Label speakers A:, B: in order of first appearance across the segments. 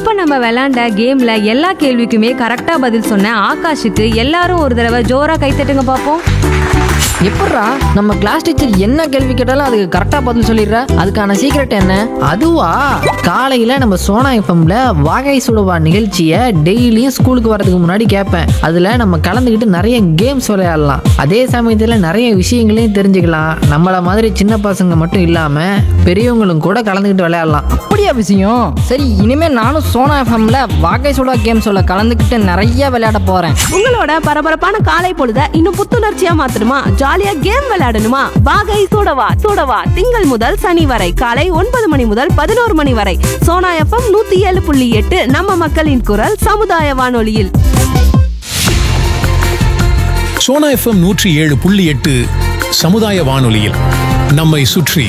A: இப்ப நம்ம விளையாண்ட கேம்ல எல்லா கேள்விக்குமே கரெக்டா பதில் சொன்ன ஆகாஷுக்கு எல்லாரும் ஒரு தடவை ஜோரா கைத்தட்டுங்க பாப்போம்
B: எப்பட்றா நம்ம கிளாஸ் டீச்சர் என்ன கேள்வி கேட்டாலும் அதுக்கு கரெக்டாக பதில் சொல்லிடுற அதுக்கான சீக்ரெட் என்ன
C: அதுவா காலையில நம்ம சோனா எஃப்எம்ல வாகை சுடுவா நிகழ்ச்சியை டெய்லியும் ஸ்கூலுக்கு வரதுக்கு முன்னாடி கேட்பேன் அதுல நம்ம கலந்துக்கிட்டு நிறைய கேம்ஸ் விளையாடலாம் அதே சமயத்துல நிறைய விஷயங்களையும் தெரிஞ்சுக்கலாம் நம்மள மாதிரி சின்ன பசங்க மட்டும் இல்லாம பெரியவங்களும் கூட கலந்துக்கிட்டு விளையாடலாம்
B: அப்படியா விஷயம் சரி இனிமே நானும் சோனா எஃப்எம்ல வாகை சுடா கேம்ஸோட கலந்துக்கிட்டு நிறைய விளையாட போறேன்
D: உங்களோட பரபரப்பான காலை பொழுத இன்னும் புத்துணர்ச்சியா மாத்தணுமா ஜாலியா கேம் விளையாடணுமா வாகை சூடவா சூடவா திங்கள் முதல் சனி வரை காலை ஒன்பது மணி முதல் பதினோரு மணி வரை சோனா எஃப்எம் நூத்தி ஏழு புள்ளி எட்டு நம்ம மக்களின் குரல் சமுதாய வானொலியில்
E: சோனா எஃப்எம் நூற்றி ஏழு புள்ளி எட்டு சமுதாய வானொலியில் நம்மை சுற்றி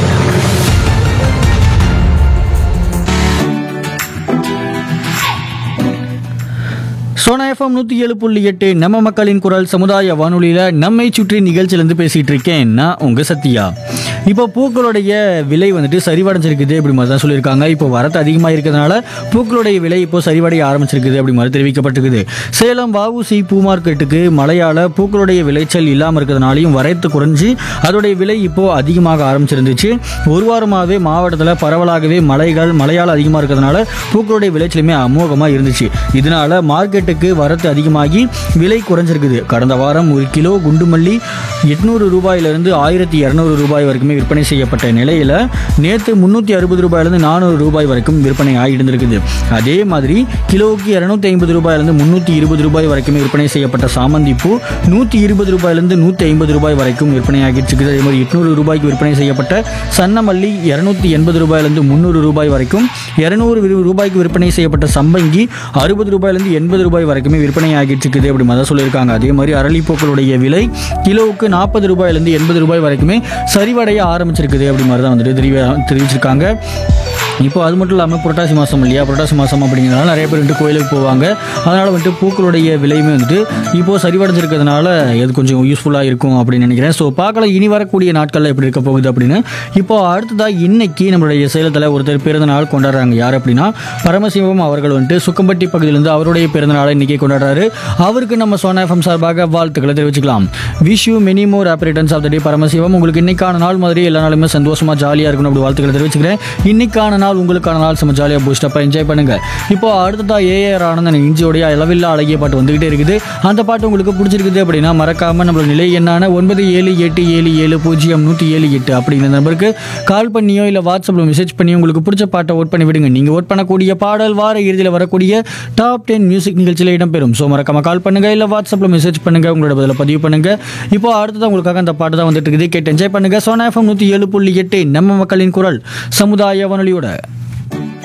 F: சோனா எஃப்எம் நூற்றி ஏழு புள்ளி எட்டு நம்ம மக்களின் குரல் சமுதாய வானொலியில் நம்மை சுற்றி நிகழ்ச்சியிலேருந்து பேசிகிட்டு இருக்கேன் நான் உங்கள் சத்யா இப்போ பூக்களுடைய விலை வந்துட்டு சரிவடைஞ்சிருக்குது அப்படி மாதிரி தான் சொல்லியிருக்காங்க இப்போ வரத்து அதிகமாக இருக்கிறதுனால பூக்களுடைய விலை இப்போ சரிவடைய ஆரம்பிச்சிருக்குது அப்படி மாதிரி தெரிவிக்கப்பட்டிருக்குது சேலம் வஉசி பூ மார்க்கெட்டுக்கு மழையால் பூக்களுடைய விளைச்சல் இல்லாமல் இருக்கிறதுனாலையும் வரத்து குறைஞ்சி அதோடைய விலை இப்போ அதிகமாக ஆரம்பிச்சிருந்துச்சு ஒரு வாரமாகவே மாவட்டத்தில் பரவலாகவே மழைகள் மழையால் அதிகமாக இருக்கிறதுனால பூக்களுடைய விளைச்சலுமே அமோகமாக இருந்துச்சு இதனால மார்க்கெட்டுக்கு வரத்து அதிகமாகி விலை குறைஞ்சிருக்குது கடந்த வாரம் ஒரு கிலோ குண்டுமல்லி எட்நூறு ரூபாயிலிருந்து ஆயிரத்தி இரநூறு ரூபாய் வரைக்குமே விற்பனை செய்யப்பட்ட நிலையில் நேற்று முந்நூற்றி அறுபது ரூபாயிலிருந்து நானூறு ரூபாய் வரைக்கும் விற்பனை ஆகியிருந்திருக்குது அதே மாதிரி கிலோவுக்கு இரநூத்தி ஐம்பது ரூபாயிலிருந்து முந்நூற்றி இருபது ரூபாய் வரைக்கும் விற்பனை செய்யப்பட்ட சாமந்தி பூ நூற்றி இருபது ரூபாயிலிருந்து நூற்றி ஐம்பது ரூபாய் வரைக்கும் விற்பனை ஆகிட்டு இருக்குது அதே மாதிரி எட்நூறு ரூபாய்க்கு விற்பனை செய்யப்பட்ட சன்னமல்லி இரநூத்தி எண்பது ரூபாயிலிருந்து முந்நூறு ரூபாய் வரைக்கும் இரநூறு ரூபாய்க்கு விற்பனை செய்யப்பட்ட சம்பங்கி அறுபது ரூபாயிலிருந்து எண்பது ரூபாய் வரைக்குமே விற்பனை ஆகிட்டு இருக்குது அப்படி மாதிரி சொல்லியிருக்காங்க அதே மாதிரி அரளிப்பூக்களுடைய விலை கிலோவுக்கு நாற்பது ரூபாயிலிருந்து எண்பது ரூபாய் வரைக்குமே சரிவடைய ஆரம்பிச்சிருக்குது அப்படி மாதிரி தான் வந்துட்டு தெரிவி தெரிவிச்சிருக்காங்க இப்போ அது மட்டும் இல்லாமல் புரட்டாசி மாதம் இல்லையா புரட்டாசி மாதம் அப்படிங்கிறதுனால நிறைய பேர் வந்துட்டு கோயிலுக்கு போவாங்க அதனால் வந்துட்டு பூக்களுடைய விலையுமே வந்துட்டு இப்போது சரிவடைஞ்சிருக்கிறதுனால இது கொஞ்சம் யூஸ்ஃபுல்லாக இருக்கும் அப்படின்னு நினைக்கிறேன் ஸோ பார்க்கலாம் இனி வரக்கூடிய நாட்களில் எப்படி இருக்க போகுது அப்படின்னு இப்போ அடுத்ததாக இன்னைக்கு நம்மளுடைய சேலத்தில் ஒருத்தர் பிறந்த நாள் கொண்டாடுறாங்க யார் அப்படின்னா பரமசிவம் அவர்கள் வந்துட்டு சுக்கம்பட்டி பகுதியிலிருந்து அவருடைய பிறந்த நாளை இன்னைக்கு கொண்டாடுறாரு அவருக்கு நம்ம சோனா எஃப்எம் சார்பாக வாழ்த்துக்களை தெரிவிச்சுக்கலாம் wish you many more happy returns of the day Paramasivam உங்களுக்கு இன்னைக்கான நாள் மாதிரி எல்லா நாளுமே சந்தோஷமா ஜாலியாக இருக்கணும் அப்படி வாழ்த்துக்களை தெரிவிச்சுக்கிறேன் இன்னைக்கான நாள் உங்களுக்கான நாள் செம்ம ஜாலியாக பூஸ்டப்பாக என்ஜாய் பண்ணுங்க இப்போ அடுத்ததா ஏஆர் ஆனந்தன் இஞ்சியோடைய அளவில்லா அழகிய பாட்டு வந்துகிட்டே இருக்குது அந்த பாட்டு உங்களுக்கு பிடிச்சிருக்குது அப்படின்னா மறக்காம நம்மளோட நிலை என்னான ஒன்பது ஏழு எட்டு ஏழு ஏழு பூஜ்ஜியம் நூற்றி ஏழு எட்டு அப்படிங்கிற நம்பருக்கு கால் பண்ணியோ இல்லை வாட்ஸ்அப்பில் மெசேஜ் பண்ணியோ உங்களுக்கு பிடிச்ச பாட்டை ஓட் பண்ணி விடுங்க நீங்கள் ஓட் பண்ணக்கூடிய பாடல் வார இறுதியில் வரக்கூடிய டாப் டென் மியூசிக் நிகழ்ச்சியில் இடம்பெறும் ஸோ மறக்காம கால் பண்ணுங்க இல்லை வாட்ஸ்அப்பில் மெசேஜ் பண்ணுங்க உங்களோட பதில பதிவு பண்ணுங்க இப்போ அடுத்ததான் உங்களுக்காக அந்த பாட்டு தான் வந்துட்டு இருக்குது கேட்டு என்ஜாய் பண்ணுங்க சோனா எஃப்எம் நூற்றி ஏழு புள்ளி எட்டு நம்ம மக்களின் குரல் சமுதாய வானொலியோட